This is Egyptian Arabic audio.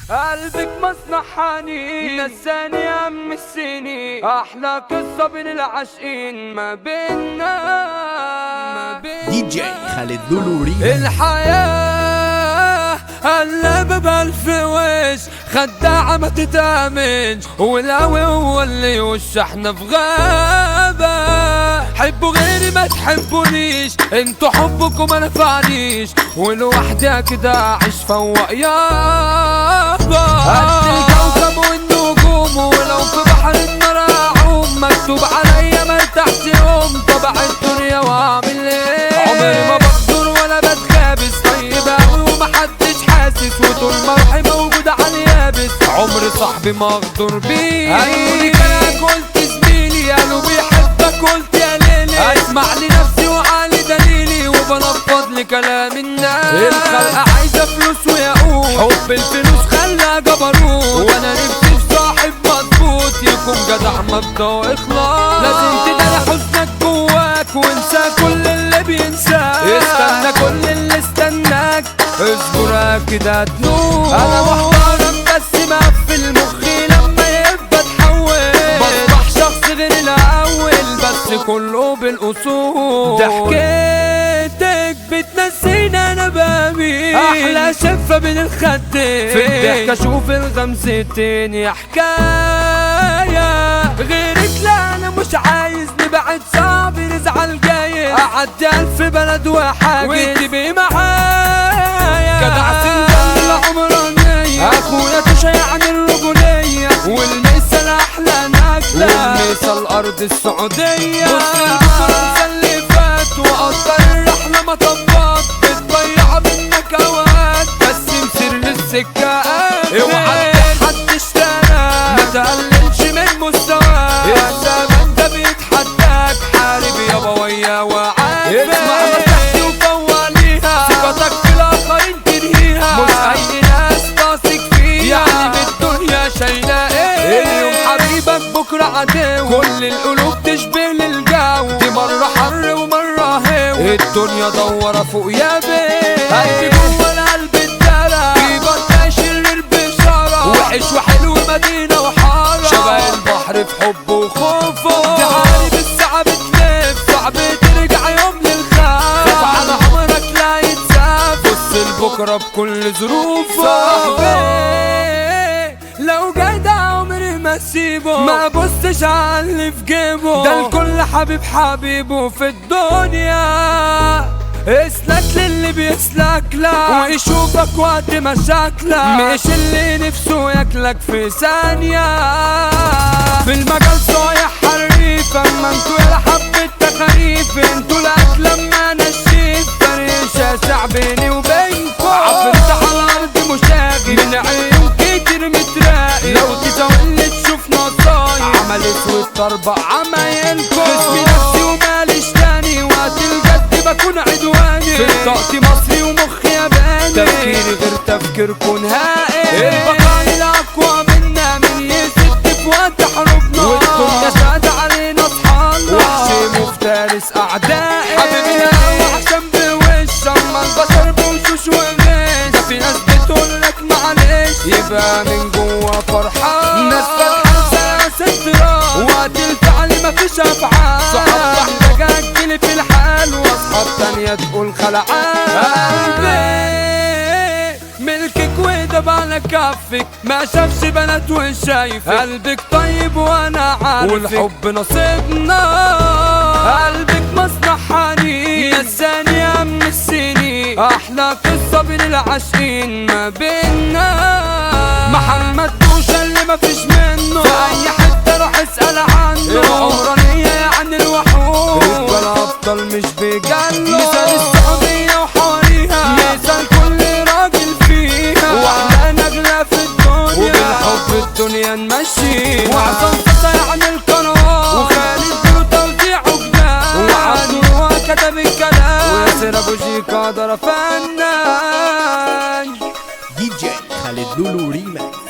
قلبك مصنع حنين نساني يا ام السنين احلى قصه بين العاشقين ما بينا ما بينا دي جي خالد لولو ريماكس الحياة قلب بألف وش خداعة ما تتأمنش والهوى هو اللي وش احنا في غابة حبوا غيري ما تحبونيش انتوا حبكم ما نفعنيش ولوحدي كده اعيش فوق يابا قد الكوكب والنجوم ولو في بحر النار اعوم مكتوب عليا ما ارتحت يوم طبع الدنيا واعمل ايه عمري ما بقدر ولا بتخابس طيب اوي ومحدش حاسس وطول ما روحي موجودة على اليابس عمري صاحبي ما اغدر بيه قالوا لي كلامك قلت زميلي قالوا بيحبك قلت يا ليلي اسمع لنفسي وعلي دليلي وبنفض لكلام الناس الخلقة عايزة فلوس وياقوت حب الفلوس خلى جبروت وانا نفسي في صاحب مظبوط يكون جدع مبدأ واخلاص لازم تداري حزنك جواك وانسى كل اللي بينساك استنى كل اللي استناك اصبر كده هتنور انا محترم بس مقفل مخي لما يبقى اتحول بصبح شخص غير الاول بس كله بالاصول ضحكتك بتنسيني انا بابي احلى شفه بين الخدين في الضحك اشوف الغمزتين يا حكايه غيرك لا انا مش عايز نبعد صعب نزعل جاي اعدي الف بلد وحاجز وتبقي معايا جدع سندل عمرانية اخويا تشيع الرجولية والمثل احلى نجلة والمثل ارض السعودية بص البكرة اللي فات وقدر الرحلة مطبات بتضيع منك اوقات بس مسير للسكة اوعى حد اشترى ما تقللش من مستواك يا زمان ده بيتحداك حارب يابا ويا وعافى اسمع نصيحتي وفوق ليها ثقتك في الاخرين تنهيها مش اي ناس تثق فيها يعني بالدنيا شايله ايه اليوم حبيبك بكره عدو كل القلوب تشبه للجو دي مره حر ومره هو الدنيا دوره فوق يا بيه قلبي جوه القلب اتدرى في بطة شرير بشارة وحش وحلو مدينة وحارة شبه البحر في حبه وخوفه تعالي بالساعة بتلف صعب ترجع يوم للخاف خاف على عمرك لا يتساب بص لبكرة بكل ظروفه صاحبي لو جدع عمري ما اسيبه ما بصش على اللي في جيبه ده الكل حبيب حبيبه في الدنيا اسلك للي بيسلك لك ويشوفك وقت مشاكلك مش اللي نفسه ياكلك في ثانية في المجال صايح حريف اما انتوا يا حبة تخاريف انتوا الاكل لما نشيف فرق شاسع بيني وبينكم عفرت على الارض مشاغي من عيون كتير متراقي لو تزاولني تشوف نصايح عمل اسود اربع عمايلكم اسمي نفسي وماليش تاني وقت الجد بكون عدواني في طاقتي مصري ومخي ياباني تفكيري غير تفكيركم نهائي البقاء الاقوى منا من يسد في وقت حروبنا والدنيا شاد علينا اصحابنا وحشي مفترس اعدائي حبيبي انا عشان بوش اما البشر بوشوش وغش ده في ناس بتقول لك معلش يبقى من جوا فرحان ناس فرحان ستران وقت الفعل مفيش افعال صحاب واحدة جاكلي في الحال واصحاب تانية تقول خلعان قلبي ملكك ودب على كفك ما شافش بنات وشايفك قلبك طيب وانا عارفك والحب نصيبنا قلبك مصنع حنين نساني يا ام السنين احلى قصة بين العاشقين ما بينا محمد بوشة اللي مفيش منه في اي حتة روح اسأل عنه العمرانية يعني الوحوش رجالة ابطال مش بيجنوا مثال السعودية وحواليها مثال كل راجل فيها واحلى نجلة في الدنيا وبالحب الدنيا نمشي وعصام فتح عن القناة وخالد له توزيع وجدان وعبد هو كتب الكلام وياسر ابو شيكا ضرب فنان دي جي خالد لولو ريماكس